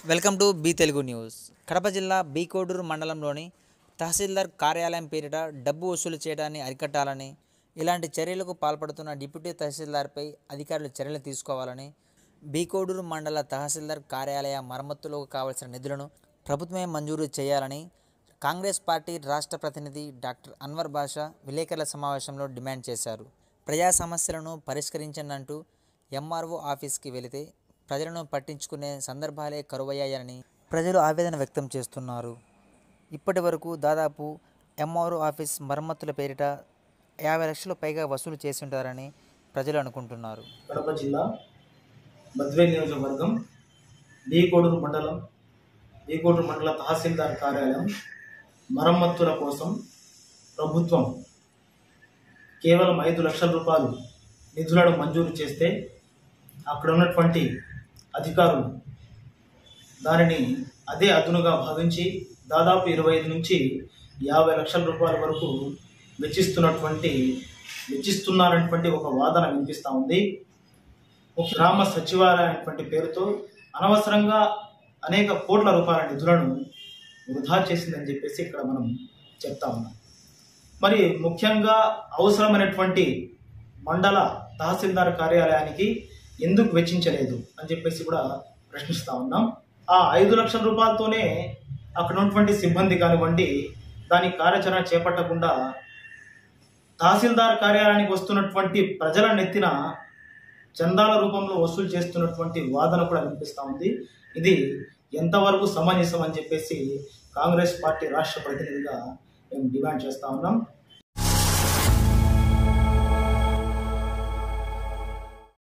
welcome to B Telugu news Kadapa జిల్లా B Koduru మండలంలోని తహసీల్దార్ కార్యాలయం పేరిట డబ్బు వసూలు చేయడాన్ని అరికట్టాలని ఇలాంటి చర్యలకు పాల్పడుతున్న డిప్యూటీ తహసీల్దార్పై అధికారులు చర్యలు తీసుకోవాలని బి కోడూరు మండల తహసీల్దార్ కార్యాలయ మరమ్మతులకు కావలసిన నిధులను ప్రభుత్వమే మంజూరు చేయాలని కాంగ్రెస్ పార్టీ రాష్ట్ర ప్రతినిధి డాక్టర్ అన్వర్ బాషా విలేకరుల సమావేశంలో డిమాండ్ చేశారు ప్రజా సమస్యలను పరిష్కరించనంటూ ఎంఆర్ఓ ఆఫీస్కి వెళితే ప్రజలను పట్టించుకునే సందర్భాలే కరువయ్యాయని ప్రజలు ఆవేదన వ్యక్తం చేస్తున్నారు ఇప్పటి వరకు దాదాపు ఎంఆర్ఓ ఆఫీస్ మరమ్మతుల పేరిట యాభై లక్షల పైగా వసూలు చేసి ఉంటారని ప్రజలు అనుకుంటున్నారు కడప జిల్లా బద్వేల్ నియోజకవర్గం బీకోడూరు మండలం బీకోడూరు మండల తహసీల్దార్ కార్యాలయం మరమ్మతుల కోసం ప్రభుత్వం కేవలం ఐదు లక్షల రూపాయలు నిధులను మంజూరు చేస్తే అక్కడ ఉన్నటువంటి అధికారులు దానిని అదే అదునుగా భావించి దాదాపు ఇరవై ఐదు నుంచి యాభై లక్షల రూపాయల వరకు వెచ్చిస్తున్నటువంటి వెచ్చిస్తున్నారనేటువంటి ఒక వాదన వినిపిస్తూ ఉంది ఒక గ్రామ సచివాలయం అనేటువంటి పేరుతో అనవసరంగా అనేక కోట్ల రూపాయల నిధులను వృధా చేసిందని చెప్పేసి ఇక్కడ మనం చెప్తా ఉన్నాం మరి ముఖ్యంగా అవసరమైనటువంటి మండల తహసీల్దార్ కార్యాలయానికి ఎందుకు వెచ్చించలేదు అని చెప్పేసి కూడా ప్రశ్నిస్తా ఉన్నాం ఆ ఐదు లక్షల రూపాయలతోనే అక్కడ ఉన్నటువంటి సిబ్బంది కానివ్వండి దాని కార్యాచరణ చేపట్టకుండా తహసీల్దార్ కార్యాలయానికి వస్తున్నటువంటి ప్రజల నెత్తిన చందాల రూపంలో వసూలు చేస్తున్నటువంటి వాదన కూడా వినిపిస్తూ ఉంది ఇది ఎంతవరకు సమంజసం అని చెప్పేసి కాంగ్రెస్ పార్టీ రాష్ట్ర ప్రతినిధిగా మేము డిమాండ్ చేస్తా ఉన్నాం